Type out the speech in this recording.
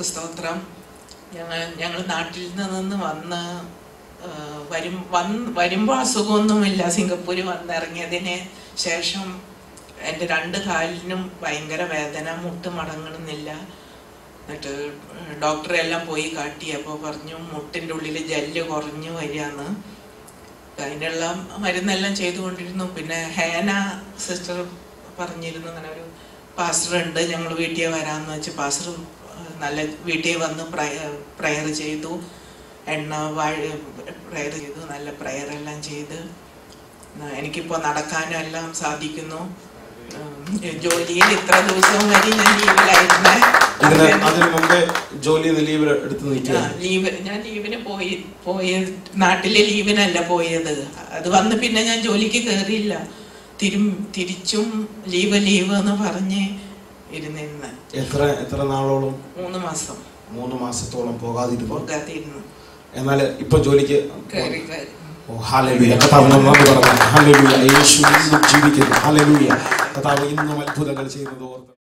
ദൈവങ്ങൾക്ക് സ്തോത്രം ഞങ്ങൾ ഞങ്ങൾ നാട്ടിൽ നിന്ന് വന്ന് ആ, വരും വന്ന് വരുമ്പോൾ അസുഖമൊന്നുമില്ല സിംഗപ്പൂര് വന്നിറങ്ങിയതിന് ശേഷം എൻ്റെ രണ്ട് കാലിനും ഭയങ്കര വേദന മുട്ട് മടങ്ങണമെന്നില്ല എന്നിട്ട് ഡോക്ടറെ എല്ലാം പോയി കാട്ടി അപ്പോൾ പറഞ്ഞു മുട്ടിൻ്റെ ഉള്ളിൽ ജെല്ല് കുറഞ്ഞു വരികയാണ് അതിനുള്ള മരുന്നെല്ലാം ചെയ്തുകൊണ്ടിരുന്നു പിന്നെ ഹേന സിസ്റ്റർ പറഞ്ഞിരുന്നു അങ്ങനെ ഒരു പാസ്റ്റർ ഉണ്ട് ഞങ്ങൾ വീട്ടിൽ വരാമെന്ന് വെച്ച് പാസ്റ്റർ നല്ല വീട്ടിൽ വന്ന് പ്രയർ ചെയ്തു എണ്ണ വാഴ പ്രയർ ചെയ്തു നല്ല പ്രയർ എല്ലാം ചെയ്ത് എനിക്കിപ്പോൾ നടക്കാനും എല്ലാം സാധിക്കുന്നു ഉം, ജോലിയിൽ ഇത്ര ദിവസം വരെ ഞാൻ ലീവിലായിരുന്നേ ഇതിന് അതിന് മുമ്പേ ജോലി ലീവ് എടുത്ത് നിൽക്കുക ആ, ലീവ് ഞാൻ ലീവിന് പോയി പോയ നാട്ടിലെ ലീവിനല്ല പോയത് അത് വന്ന് പിന്നെ ഞാൻ ജോലിക്ക് കയറിയില്ല തിരും തിരിച്ചും ലീവ് ലീവ് എന്ന് പറഞ്ഞ് ഇരുന്നിരുന്ന് എത്ര എത്ര നാളോളം മൂന്ന് മാസം മൂന്ന് മാസത്തോളം പോകാതിരുന്നു പോകാതിരുന്നു എന്നാൽ ഇപ്പൊ ജോലിക്ക് കയറി കയറി ഓ, ഹല്ലേലൂയ. കർത്താവ് നന്ദി പറഞ്ഞു. ഹല്ലേലൂയ. യേശു ഇന്നും ജീവിക്കുന്നു ഹല്ലേലൂയ. കർത്താവ് ഇന്നും അത്ഭുതങ്ങൾ ചെയ്യുന്നത് ഓർത്ത്